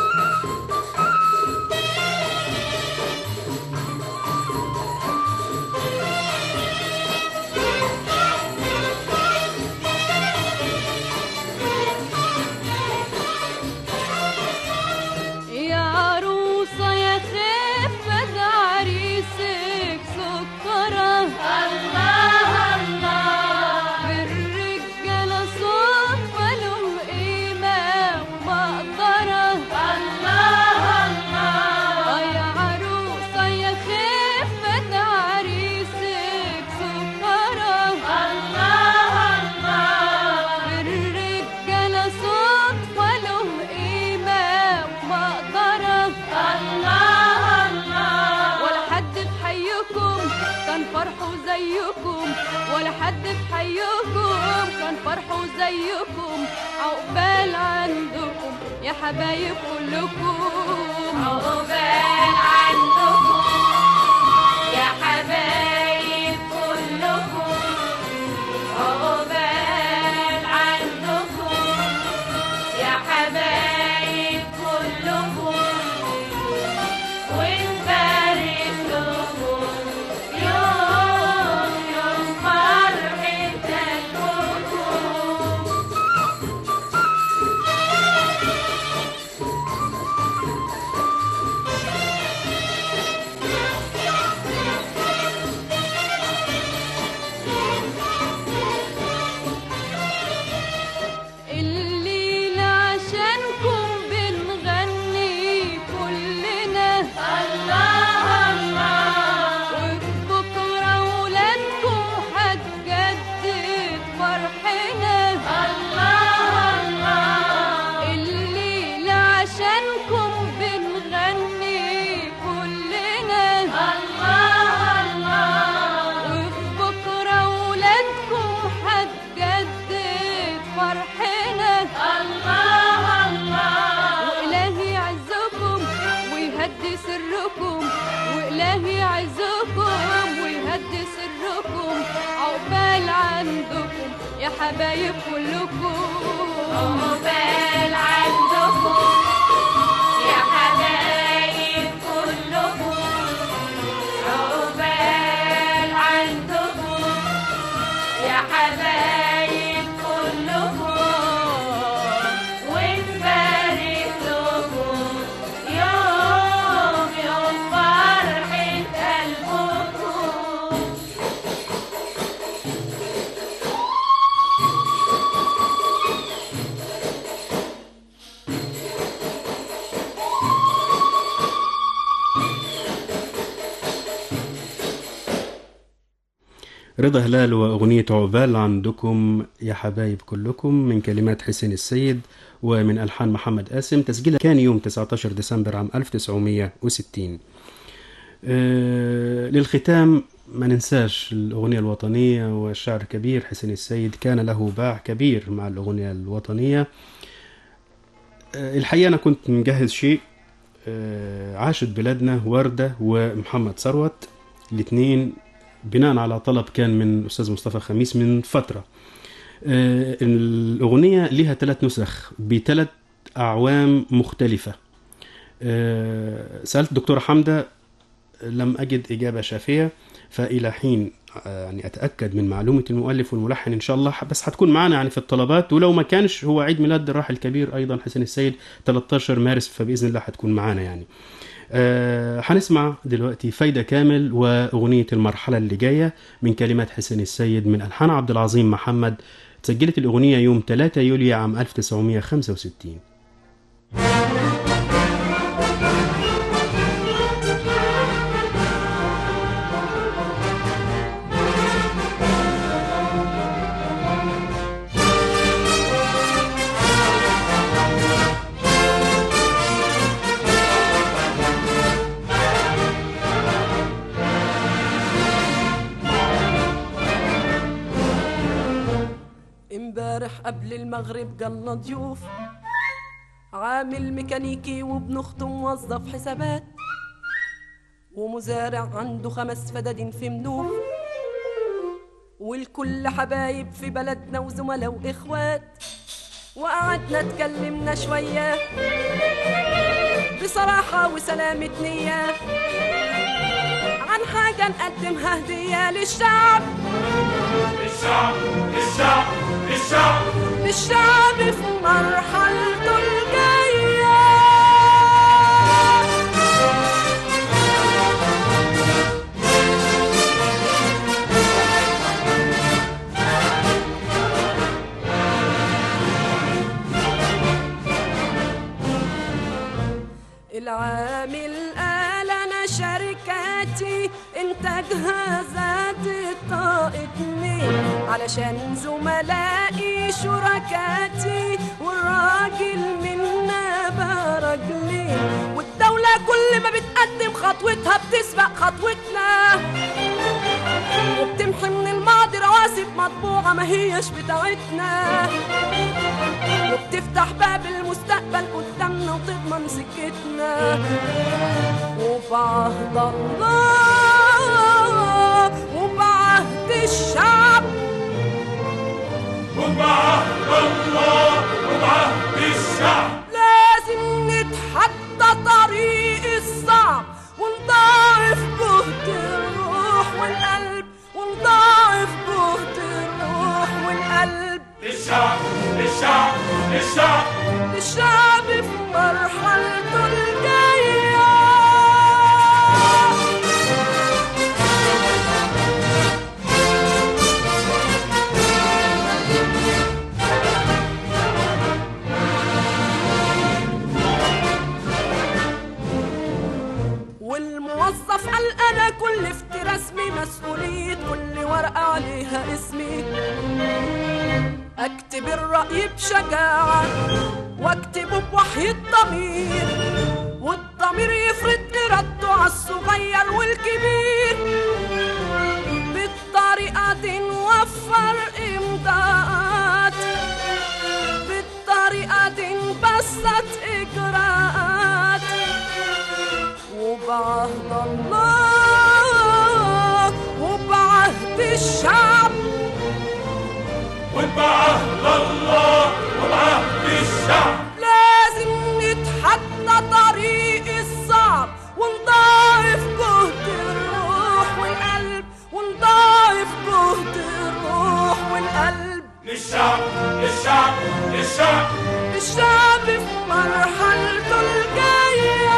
يا عروسة يا خفة ده عريسك سكرة الله الله بالرجالة صدفة له قيمة ومقدرة الله الله آه يا عروسة يا خفة ده عريسك سكرة الله الله بالرجالة صدفة له قيمة ومقدرة الله الله ولا حد في حيكم كان فرحه زيكم ولا حد في حيكم كان فرحه زيكم عقبال عندكم يا حبايب كلكم عقبال عندكم يا حبايب كلكم عقبال عندكم يا حبايب كلكم ونبارك لكم يوم يوم فرحة قلبكم حبايب كلكم عقبال عندكم يا حبايب كلكم عقبال عندكم يا حبايب كلكم ونبارك لكم يوم يوم فرحة قلبكم رضا هلال وأغنية عقبال عندكم يا حبايب كلكم من كلمات حسين السيد ومن ألحان محمد قاسم تسجيلها كان يوم 19 ديسمبر عام 1960 آه، للختام ما ننساش الأغنية الوطنية والشاعر الكبير حسين السيد كان له باع كبير مع الأغنية الوطنية آه، الحقيقة أنا كنت مجهز شيء آه، عاشت بلادنا وردة ومحمد ثروت الاثنين بناء على طلب كان من الأستاذ مصطفى خميس من فترة آه، الأغنية لها ثلاث نسخ بثلاث أعوام مختلفة آه، سألت دكتورة حمدة لم أجد إجابة شافية فإلى حين آه، يعني أتأكد من معلومة المؤلف والملحن إن شاء الله بس هتكون معنا يعني في الطلبات ولو ما كانش هو عيد ميلاد الراحل الكبير أيضا حسين السيد 13 مارس فبإذن الله هتكون معنا يعني آه، هنسمع دلوقتي فايدة كامل وأغنية المرحلة اللي جاية من كلمات حسين السيد من ألحان عبد العظيم محمد سجلت الأغنية يوم 3 يوليو عام 1965 امبارح قبل المغرب جالنا ضيوف عامل ميكانيكي وابن اخته موظف حسابات ومزارع عنده خمس فدادين في منوف والكل حبايب في بلدنا وزملاء واخوات وقعدنا اتكلمنا شوية بصراحة وسلامة نية عن حاجة نقدمها هدية للشعب للشعب للشعب للشعب للشعب في مرحلته الجاية العامل قال انا شركاتي انتاجها زاد طاقتني علشان زملائي شركاتي والراجل منا برجلي والدولة كل ما بتقدم خطوتها بتسبق خطوتنا وبتمحي من الماضي رواسب مطبوعة ما هيش بتاعتنا وبتفتح باب المستقبل قدامنا وتضمن سكتنا وبعهد الله وبعهد الشعب وبعهد الله وبعهد الشعب لازم نتحدى طريق الصعب ونضاعف جهد الروح والقلب ونضاعف جهد الروح والقلب للشعب للشعب للشعب الشعب في مرحلته الجاية والموظف قال انا كل افتراسمي مسؤولية كل ورقة عليها اسمي اكتب الرأي بشجاعة واكتبه بوحي الضمير والضمير يفرض ارادته على الصغير والكبير بالطريقة دي نوفر امضاءات بالطريقة دي نبسط اجراءات وبعهد الله وبعهد الشعب بعهد الله وبعهد الشعب لازم نتحدى طريق الصعب ونضاعف جهد الروح والقلب ونضاعف جهد الروح والقلب للشعب للشعب للشعب الشعب في مرحلته الجاية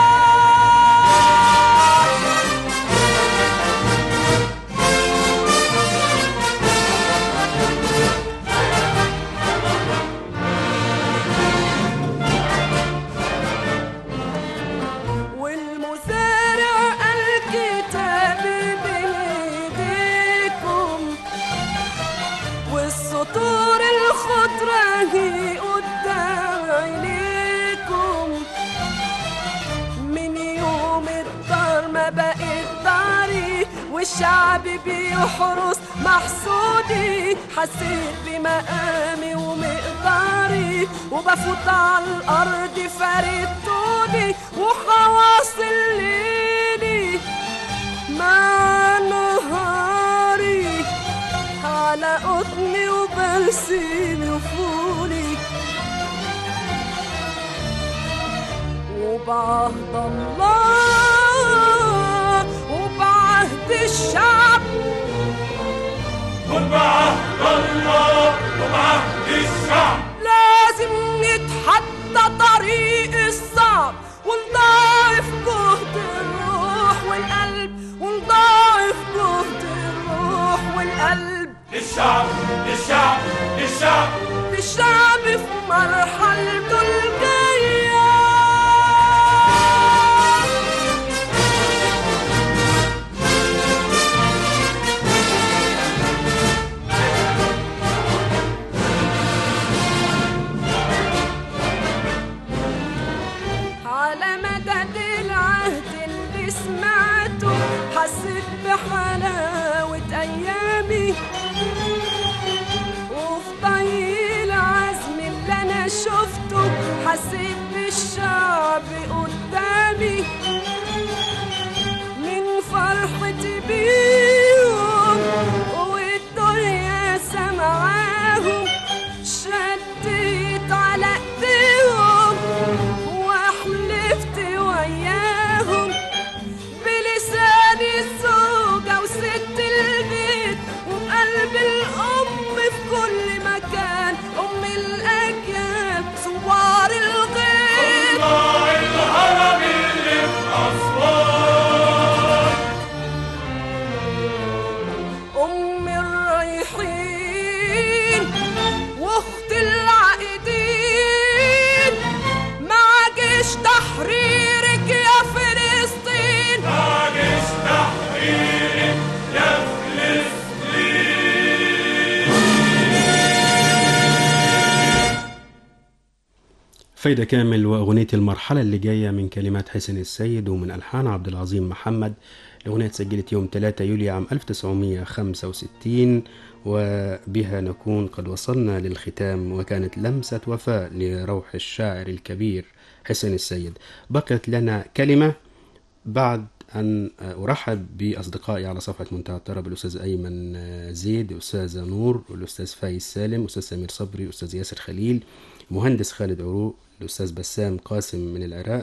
والمزارع الكتاب بين ايديكم والسطور الخضرة هي قدام عينيكم من يوم الدار ما بقت داري والشعب بيحرس محسودي حسيت بمقامي ومقداري وبفوت على الأرض فارد طولي وحواصل ليلي مع نهاري على قطني وبرسيمي وفولي وبعهد الله وبعهد الشعب وبعهد الله وبعهد الشعب لازم نتحدى طريق الصعب ونضاعف جهد الروح والقلب ونضاعف جهد الروح والقلب للشعب للشعب للشعب الشعب في مرحلته الجاية على مدد العهد اللي سمعته حسيت بحلاوة أيامي وفي ضي العزم اللي أنا شفته حسيت بالشعب قدامي من فرحتي بيهم والدنيا سمعاهم شديت على ايديهم وحلفت وياهم بلساني الزوجة وست البيت وبقلب الأم في كل مكان أم الأجيال ثوار الغيب الله الهرم اللي في أسوان أم الرايحين واخت العائدين مع جيش تحريرك يا فلسطين مع جيش تحريرك يا فلسطين فايدة كامل وأغنية المرحلة اللي جاية من كلمات حسن السيد ومن ألحان عبد العظيم محمد الأغنية اتسجلت يوم 3 يوليو عام 1965 وبها نكون قد وصلنا للختام وكانت لمسة وفاء لروح الشاعر الكبير حسن السيد بقيت لنا كلمة بعد أن أرحب بأصدقائي على صفحة منتهى الطرب الأستاذ أيمن زيد أستاذة نور الأستاذ فايز سالم أستاذ سمير صبري أستاذ ياسر خليل مهندس خالد عروق الأستاذ بسام قاسم من العراق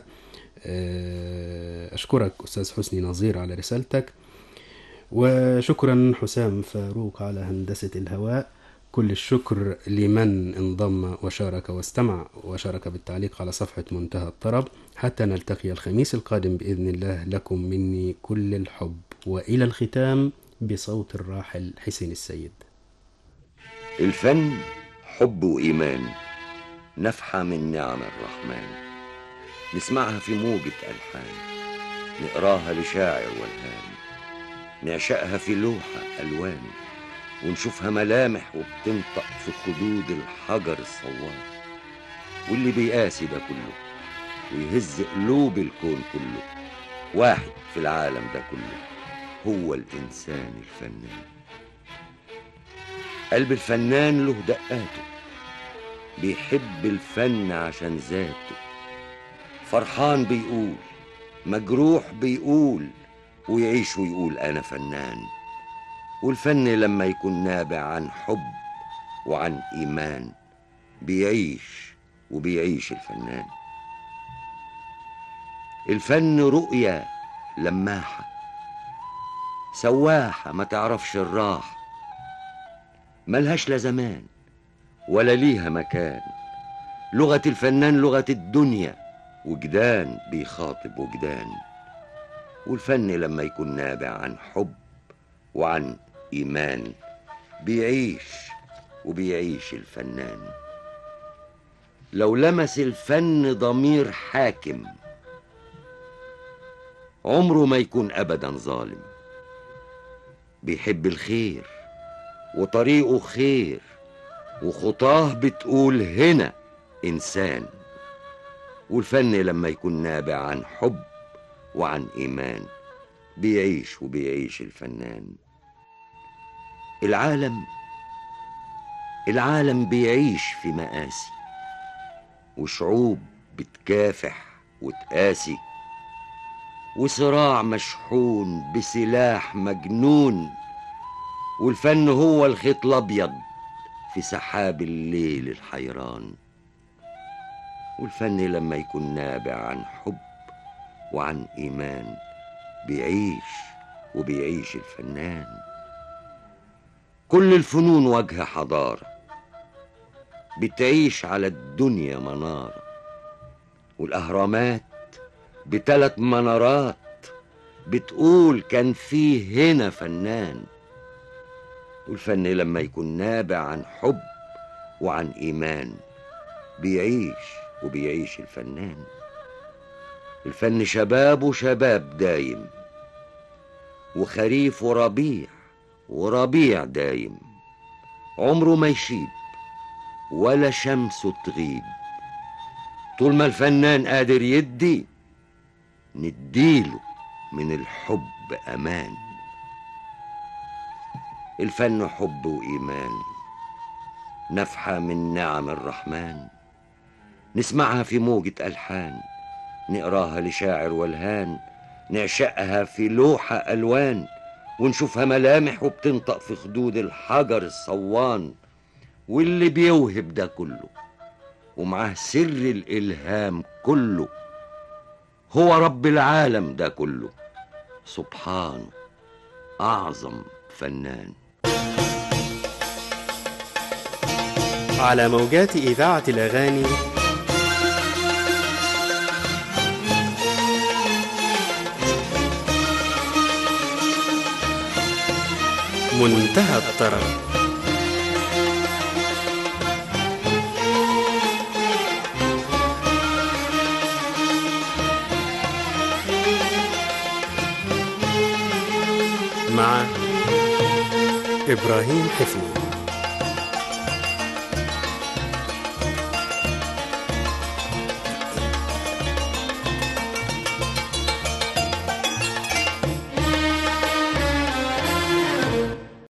أشكرك أستاذ حسني نظير على رسالتك وشكرا حسام فاروق على هندسة الهواء كل الشكر لمن انضم وشارك واستمع وشارك بالتعليق على صفحة منتهى الطرب حتى نلتقي الخميس القادم بإذن الله لكم مني كل الحب وإلى الختام بصوت الراحل حسين السيد الفن حب وإيمان نفحة من نعم الرحمن نسمعها في موجة ألحان نقراها لشاعر والهان نعشقها في لوحة ألوان ونشوفها ملامح وبتنطق في خدود الحجر الصوان واللي بيقاسي ده كله ويهز قلوب الكون كله واحد في العالم ده كله هو الإنسان الفنان قلب الفنان له دقاته بيحب الفن عشان ذاته فرحان بيقول مجروح بيقول ويعيش ويقول أنا فنان والفن لما يكون نابع عن حب وعن إيمان بيعيش وبيعيش الفنان الفن رؤية لماحة سواحة ما تعرفش الراحة ملهاش لا زمان ولا ليها مكان لغة الفنان لغة الدنيا وجدان بيخاطب وجدان والفن لما يكون نابع عن حب وعن إيمان بيعيش وبيعيش الفنان لو لمس الفن ضمير حاكم عمره ما يكون أبدا ظالم بيحب الخير وطريقه خير وخطاه بتقول هنا إنسان والفن لما يكون نابع عن حب وعن إيمان بيعيش وبيعيش الفنان العالم العالم بيعيش في مآسي وشعوب بتكافح وتقاسي وصراع مشحون بسلاح مجنون والفن هو الخيط الابيض في سحاب الليل الحيران والفن لما يكون نابع عن حب وعن ايمان بيعيش وبيعيش الفنان كل الفنون وجه حضاره بتعيش على الدنيا مناره والاهرامات بتلات منارات بتقول كان فيه هنا فنان والفن لما يكون نابع عن حب وعن إيمان بيعيش وبيعيش الفنان الفن شباب وشباب دايم وخريف وربيع وربيع دايم عمره ما يشيب ولا شمسه تغيب طول ما الفنان قادر يدي نديله من الحب امان الفن حب وايمان نفحه من نعم الرحمن نسمعها في موجه الحان نقراها لشاعر والهان نعشقها في لوحه الوان ونشوفها ملامح وبتنطق في خدود الحجر الصوان واللي بيوهب ده كله ومعاه سر الالهام كله هو رب العالم ده كله سبحانه أعظم فنان على موجات إذاعة الأغاني منتهى الطرب مع إبراهيم حفني